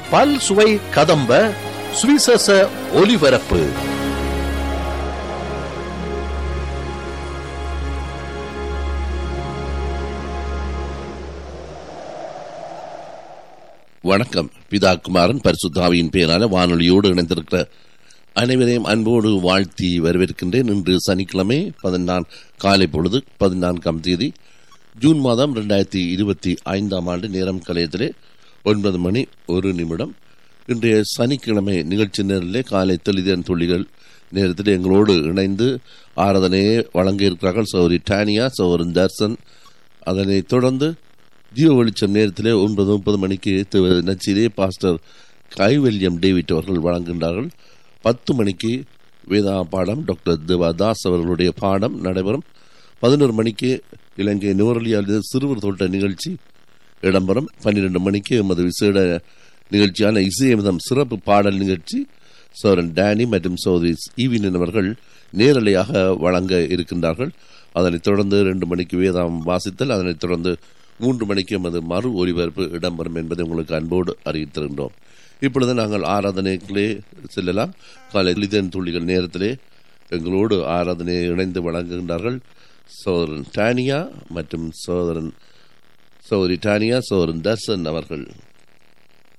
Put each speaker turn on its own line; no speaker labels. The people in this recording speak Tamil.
பல் சுவை கதம்ப சுவிசேஷ ஒலிபரப்பு வணக்கம் பிதா குமாரன் பரிசுத்தாவியின் பெயரான வானொலியோடு இணைந்திருக்கிற அனைவரையும் அன்போடு வாழ்த்தி வரவேற்கின்றேன் இன்று சனிக்கிழமை பதினான் காலை பொழுது பதினான்காம் தேதி ஜூன் மாதம் ரெண்டாயிரத்தி இருபத்தி ஐந்தாம் ஆண்டு நேரம் கலையத்திலே ஒன்பது மணி ஒரு நிமிடம் இன்றைய சனிக்கிழமை நிகழ்ச்சி நேரிலே காலை தெளிதன் துளிகள் நேரத்தில் எங்களோடு இணைந்து ஆராதனையை வழங்க இருக்கிறார்கள் சௌரி டானியா சௌரன் தர்சன் அதனைத் தொடர்ந்து ஜீவ வெளிச்சம் நேரத்திலே ஒன்பது முப்பது மணிக்கு திரு நச்சிலே பாஸ்டர் கைவல்யம் டேவிட் அவர்கள் வழங்குகின்றார்கள் பத்து மணிக்கு வேதா பாடம் டாக்டர் தேவாதாஸ் அவர்களுடைய பாடம் நடைபெறும் பதினோரு மணிக்கு இலங்கை நுவரலியால் சிறுவர் தோட்ட நிகழ்ச்சி இடம்பெறும் பன்னிரெண்டு மணிக்கு எமது விசேட நிகழ்ச்சியான இசையமிதம் சிறப்பு பாடல் நிகழ்ச்சி சோரன் டேனி மற்றும் சௌதரி ஈவினின் அவர்கள் நேரலையாக வழங்க இருக்கின்றார்கள் அதனைத் தொடர்ந்து ரெண்டு மணிக்கு வேதாம் வாசித்தல் அதனைத் தொடர்ந்து மூன்று மணிக்கு எமது மறு ஒலிபரப்பு இடம்பெறும் என்பதை உங்களுக்கு அன்போடு அறிவித்திருக்கின்றோம் இப்பொழுது நாங்கள் ஆராதனைகளே செல்லலாம் காலை லிதன் துள்ளிகள் நேரத்திலே எங்களோடு ஆராதனையை இணைந்து வழங்குகின்றார்கள் சோதரன் டானியா மற்றும் சோதரன் சோதரி டானியா சோதரன் தர்சன் அவர்கள்